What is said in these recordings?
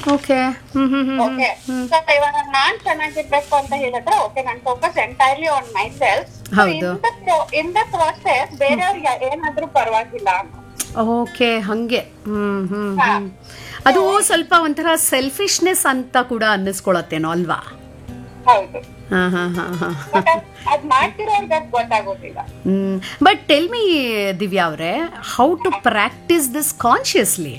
Okay hmm hmm hmm okay so ಇವಾಗ ನಾನ್ ಚೆನ್ನಾಗಿರ್ಬೇಕು ಅಂತ ಹೇಳಿದ್ರೆ ಓಕೆ ನನ್ focus entirely on myself ಹೌದು. ಇನ್ ದ ಪ್ರೊಸೆಸ್ ಬೇರೆಯವ್ರಿಗೆ ಏನಾದ್ರೂ ಪರವಾಗಿಲ್ಲ ಓಕೆ ಹಂಗೆ ಹ್ಮ್ ಹ್ಮ್ ಹ್ಮ್ ಅದು ಸ್ವಲ್ಪ ಒಂಥರ ಸೆಲ್ಫಿಶ್ನೆಸ್ ಅಂತ ಕೂಡ ಅನ್ನಿಸ್ಕೊಳತ್ತೇನೋ ಅಲ್ವಾ ಹೌದು ಹಾ ಹಾ ಹಾ ಹಾ ಬಟ್ ಅದ್ ಮಾಡ್ತಿರೋರ್ಗೆ ಅದ್ ಗೊತ್ತಾಗೋದಿಲ್ಲ ಬಟ್ ಟೆಲ್ ಮಿ ದಿವ್ಯಾ ಅವರೇ how to practice this consciously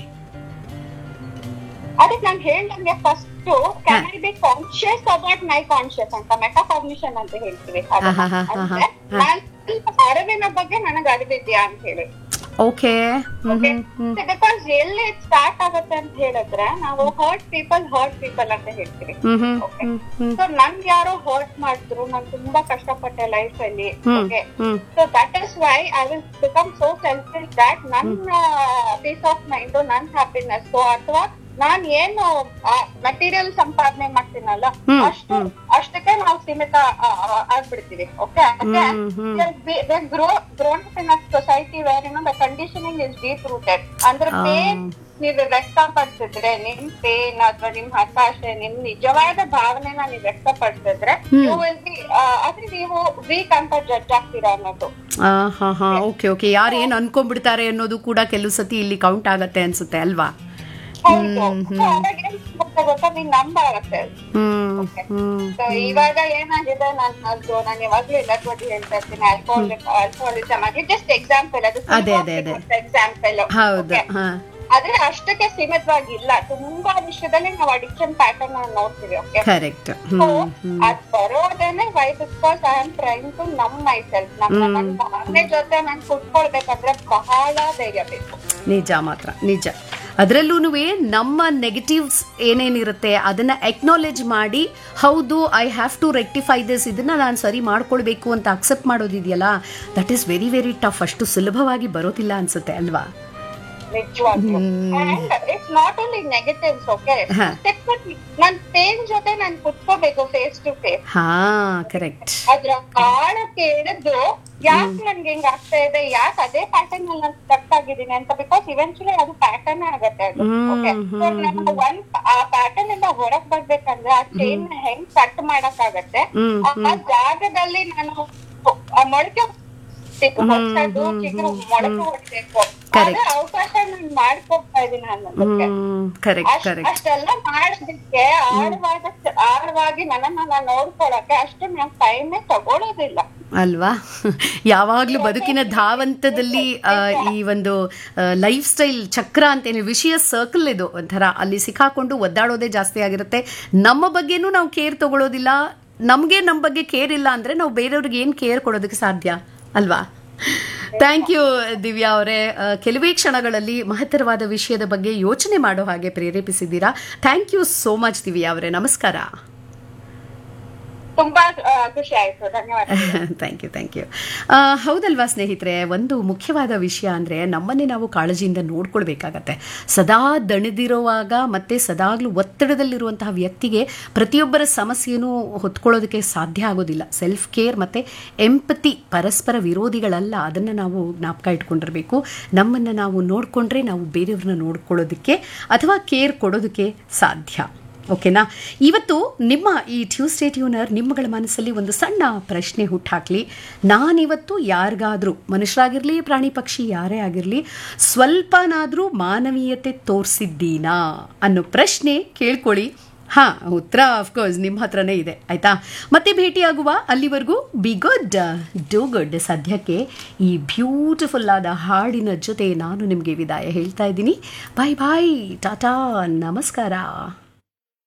ಅದಕ್ಕೆ ನಾನು ಹೇಳ್ದಂಗೆ first can I be conscious about my conscious ಅಂತ ಮೆಟಾಕಾಗ್ನಿಷನ್ ಅಂತ ಹೇಳ್ತೀವಿ ಅದನ್ನ. ಹಾ, ಹಾ, ಹಾ, ಹಾ, ಅಂದ್ರೆ ನಾನ್ ಸ್ವಲ್ಪ ಅರಿವಿನ ಬಗ್ಗೆ ನನಗೆ ಅರಿವಿದ್ಯಾ ಅಂತ ಹೇಳಿ okay hmm hmm hmm because ಎಲ್ಲಿ ಸ್ಟಾರ್ಟ್ ಆಗುತ್ತೆ ಅಂತ ಹೇಳಿದ್ರೆ ನಾವು ಹರ್ಟ್ ಪೀಪಲ್ ಹರ್ಟ್ ಪೀಪಲ್ ಅಂತ ಹೇಳ್ತೀವಿ ಹ್ಮ್ ಹ್ಮ್ ಹ್ಮ್ ಹ್ಮ್ ಸೊ ನನ್ಗೆ ಯಾರೋ ಹರ್ಟ್ ಮಾಡಿದ್ರು ನಾನು ತುಂಬಾ ಕಷ್ಟಪಟ್ಟೆ ಲೈಫ್ ಅಲ್ಲಿ hmm okay hmm so that is why I will become so selfish that ನನ್ನ ಪೀಸ್ ಆಫ್ ಮೈಂಡ್ ನನ್ನ ಹ್ಯಾಪಿನೆಸ್ ಅಥವಾ ನಾನ್ ಏನು ಮೆಟೀರಿಯಲ್ ಸಂಪಾದನೆ ಮಾಡ್ತೀನಲ್ಲ ಹ್ಮ್, ಅಷ್ಟು ಅಷ್ಟಕ್ಕೆ ನಾವು ಸೀಮಿತ ಆ, ಆ, ಆಗ್ಬಿಡ್ತೀವಿ okay hmm, hmm. Grow grown in a society where ಏನೋ the conditioning is deep rooted ಅಂದ್ರೆ ಆ. ಪೇನ್ ನೀವು ವ್ಯಕ್ತಪಡಿಸಿದ್ರೆ ನಿಮ್ ಪೇನ್ ಅಥವಾ ನಿಮ್ ಹತಾಶೆ ನಿಮ್ ನಿಜವಾದ ಭಾವನೆನ ನೀವು ವ್ಯಕ್ತಪಡಿಸಿದ್ರೆ ಯು ವಿಲ್ ಬಿ ಅದ್ರೆ ನೀವು ವೀಕ್ ಅಂತ ಜಡ್ಜ್ ಆಗ್ತೀರಾ ಅನ್ನೋದು ಆ, ಹಾ ಹಾ ಓಕೆ ಓಕೆ ಯಾರು ಏನ್ ಅನ್ಕೊಂಡ್ಬಿಡ್ತಾರೆ ಅನ್ನೋದು ಕೂಡ ಕೆಲವು ಸತಿ ಇಲ್ಲಿ ಕೌಂಟ್ ಆಗತ್ತೆ ಅನ್ಸುತ್ತೆ ಅಲ್ವಾ ಹೌದು So ಅವಾಗ ಏನ್ ಗೊತ್ತಾ ಗೊತ್ತಾ ನೀನ್ ನಂಬಾಗತ್ತೆ ಹ್ಮ್ ಹ್ಮ್ So ಇವಾಗ ಏನಾಗಿದೆ ನಾನು ಅದು ನಾನು ಯಾವಾಗ್ಲೂ ಎಲ್ಲರಿಗೂ ಹೇಳ್ತಾ ಇರ್ತೀನಿ ಆಲ್ಕೋಹಾಲ್ ಆಲ್ಕೋಹಾಲಿಸಮ್ ಆಗಿ ಜಸ್ಟ್ ಎಕ್ಸಾಂಪಲ್ ಅದು ಅದೇ, ಅದೇ, ಅದೇ. ಎಕ್ಸಾಂಪಲ್ ಹೌದು ಹಾ ಆದ್ರೆ ಅಷ್ಟಕ್ಕೆ ಸೀಮಿತವಾಗಿಲ್ಲ ತುಂಬಾ ವಿಷಯದಲ್ಲಿ ನಾವು ಅಡಿಕ್ಷನ್ ಪ್ಯಾಟರ್ನ್ ನೋಡ್ತೀವಿ ಓಕೆ ಕರೆಕ್ಟ್ ಸೊ ಹ್ಮ್ ಅದ್ ಬರೋದೇನೆ why because I am trying to numb my self ನಮ್ಮ ನನ್ನ ಭಾವನೆ ಜೊತೆ ನಾನು ಕುತ್ಕೊಳ್ಬೇಕಂದ್ರೆ ಬಹಳ ಧೈರ್ಯ ಬೇಕು ನಿಜ ಮಾತ್ರ ನಿಜ ಅದರಲ್ಲೂ ನಮ್ಮ ನೆಗೆಟಿವ್ಸ್ ಏನೇನಿರುತ್ತೆ ಅದನ್ನ ಎಕ್ನಾಲೇಜ್ ಮಾಡಿ ಹೌದು I have to rectify this ಇದನ್ನ ನಾನು ಸರಿ ಮಾಡ್ಕೊಳ್ಬೇಕು ಅಂತ ಅಕ್ಸೆಪ್ಟ್ ಮಾಡೋದಿದೆಯಲ್ಲ that is very very tough ಅಷ್ಟು ಸುಲಭವಾಗಿ ಬರೋದಿಲ್ಲ ಅನ್ಸುತ್ತೆ ಅಲ್ವಾ ನಿಜವಾಗ್ಲೂ and it's not only negatives okay ಹಾ. ನನ್ ಪೇನ್ ಜೊತೆ ನಾನ್ ಕುತ್ಕೋಬೇಕು ಫೇಸ್ ಟು ಫೇಸ್ ಹಾ ಕರೆಕ್ಟ್ ಅದ್ರ ಆಳಕ್ಕೆ ಇಳಿದು ಯಾಕೆ ನನ್ಗೆ ಹಿಂಗ್ ಆಗ್ತಾ ಇದೆ ಯಾಕೆ ಅದೇ ಪ್ಯಾಟರ್ನ್ ಅಲ್ಲಿ ನಾನು ಸ್ಟಕ್ ಆಗಿದ್ದೀನಿ ಅಂತ ಬಿಕಾಸ್ ಇವೆನ್ಚುಲಿ ಅದು ಪ್ಯಾಟರ್ನ್ ಆಗತ್ತೆ ಅದು ಹ್ಮ್, ಓಕೆ ನಮ್ಗೆ ಒಂದ್ ಆ ಪ್ಯಾಟರ್ನ್ ಇಂದ ಹೊರಗ್ ಬರ್ಬೇಕಂದ್ರೆ ಆ ಚೈನ್ ಹೆಂಗ್ ಕಟ್ ಮಾಡಕ್ ಆಗತ್ತೆ ಹ್ಮ್ ಆ ಜಾಗದಲ್ಲಿ ನಾನು ಆ ಮೊಳಕೆ ಹೊಡ್ಸ್ಬೇಕು, ಹೊಸದು ಚಿಗುರು ಮೊಳಕೆ ಹೊಡ್ಬೇಕು ಅದೇ ಅವಕಾಶ ನಾನು ಮಾಡ್ಕೊಡ್ತಾ ಇದೀನಿ ಅನ್ನೋದಕ್ಕೆ ಹ್ಮ್ ಕರೆಕ್ಟ್ ಅಷ್ಟ್- ಕರೆಕ್ಟ್ ಅಷ್ಟೆಲ್ಲ ಮಾಡೋದಕ್ಕೆ ಆಳವಾದ ಆಳವಾಗಿ ನನ್ನನ್ನ ನಾನು ನೋಡ್ಕೊಳಕ್ಕೆ ಅಷ್ಟು ನಾನು ಟೈಮೇ ತಗೊಳ್ಳೋದಿಲ್ಲ ಅಲ್ವಾ ಯಾವಾಗಲೂ ಬದುಕಿನ ಧಾವಂತದಲ್ಲಿ ಆ, ಈ ಒಂದು ಲೈಫ್ ಸ್ಟೈಲ್ ಚಕ್ರ ಅಂತೇಳಿ ವಿಷಯ ಸರ್ಕಲ್ ಇದು ಒಂಥರ ಅಲ್ಲಿ ಸಿಕ್ಕಾಕೊಂಡು ಒದ್ದಾಡೋದೇ ಜಾಸ್ತಿ ಆಗಿರುತ್ತೆ ನಮ್ಮ ಬಗ್ಗೆನೂ ನಾವು ಕೇರ್ ತಗೊಳ್ಳೋದಿಲ್ಲ ನಮಗೆ ನಮ್ಮ ಬಗ್ಗೆ ಕೇರ್ ಇಲ್ಲ ಅಂದರೆ ನಾವು ಬೇರೆಯವ್ರಿಗೆ ಏನು ಕೇರ್ ಕೊಡೋದಕ್ಕೆ ಸಾಧ್ಯ ಅಲ್ವಾ ಥ್ಯಾಂಕ್ ಯು ದಿವ್ಯಾ ಅವರೇ ಕೆಲವೇ ಕ್ಷಣಗಳಲ್ಲಿ ಮಹತ್ತರವಾದ ವಿಷಯದ ಬಗ್ಗೆ ಯೋಚನೆ ಮಾಡೋ ಹಾಗೆ ಪ್ರೇರೇಪಿಸಿದ್ದೀರಾ thank you so much Divya ಅವರೇ ನಮಸ್ಕಾರ ತುಂಬಾ ಆ, ಖುಷಿ ಆಯ್ತು ಧನ್ಯವಾದ ಥ್ಯಾಂಕ್ ಯು ಥ್ಯಾಂಕ್ ಯು ಹೌದಲ್ವಾ ಸ್ನೇಹಿತರೆ ಒಂದು ಮುಖ್ಯವಾದ ವಿಷಯ ಅಂದರೆ ನಮ್ಮನ್ನೇ ನಾವು ಕಾಳಜಿಯಿಂದ ನೋಡ್ಕೊಳ್ಬೇಕಾಗತ್ತೆ ಸದಾ ದಣಿದಿರುವಾಗ ಮತ್ತು ಸದಾಗಲೂ ಒತ್ತಡದಲ್ಲಿರುವಂತಹ ವ್ಯಕ್ತಿಗೆ ಪ್ರತಿಯೊಬ್ಬರ ಸಮಸ್ಯೆಯನ್ನು ಹೊತ್ಕೊಳ್ಳೋದಕ್ಕೆ ಸಾಧ್ಯ ಆಗೋದಿಲ್ಲ ಸೆಲ್ಫ್ ಕೇರ್ ಮತ್ತು ಎಂಪತಿ ಪರಸ್ಪರ ವಿರೋಧಿಗಳಲ್ಲ ಅದನ್ನು ನಾವು ಜ್ಞಾಪಕ ಇಟ್ಕೊಂಡಿರಬೇಕು ನಮ್ಮನ್ನು ನಾವು ನೋಡಿಕೊಂಡ್ರೆ ನಾವು ಬೇರೆಯವ್ರನ್ನ ನೋಡ್ಕೊಳ್ಳೋದಕ್ಕೆ ಅಥವಾ ಕೇರ್ ಕೊಡೋದಕ್ಕೆ ಸಾಧ್ಯ ಓಕೆನಾ ಇವತ್ತು ನಿಮ್ಮ ಈ ಟ್ಯೂಸ್ಡೇ ಟ್ಯೂನರ್ ನಿಮ್ಮಗಳ ಮನಸ್ಸಲ್ಲಿ ಒಂದು ಸಣ್ಣ ಪ್ರಶ್ನೆ ಹುಟ್ಟಾಕ್ಲಿ ನಾನಿವತ್ತು ಯಾರಿಗಾದರೂ ಮನುಷ್ಯರಾಗಿರಲಿ ಪ್ರಾಣಿ ಪಕ್ಷಿ ಯಾರೇ ಆಗಿರಲಿ ಸ್ವಲ್ಪನಾದರೂ ಮಾನವೀಯತೆ ತೋರಿಸಿದ್ದೀನಾ ಅನ್ನೋ ಪ್ರಶ್ನೆ ಕೇಳ್ಕೊಳ್ಳಿ ಹಾಂ ಉತ್ತರ ಅಫ್ಕೋರ್ಸ್ ನಿಮ್ಮ ಹತ್ರನೇ ಇದೆ ಆಯ್ತಾ ಮತ್ತೆ ಭೇಟಿಯಾಗುವ ಅಲ್ಲಿವರೆಗೂ ಬಿ ಗುಡ್ ಡೂ ಗುಡ್ ಸದ್ಯಕ್ಕೆ ಈ ಬ್ಯೂಟಿಫುಲ್ ಆದ ಹಾಡಿನ ಜೊತೆ ನಾನು ನಿಮಗೆ ವಿದಾಯ ಹೇಳ್ತಾ ಇದ್ದೀನಿ ಬಾಯ್ ಬಾಯ್ ಟಾಟಾ ನಮಸ್ಕಾರ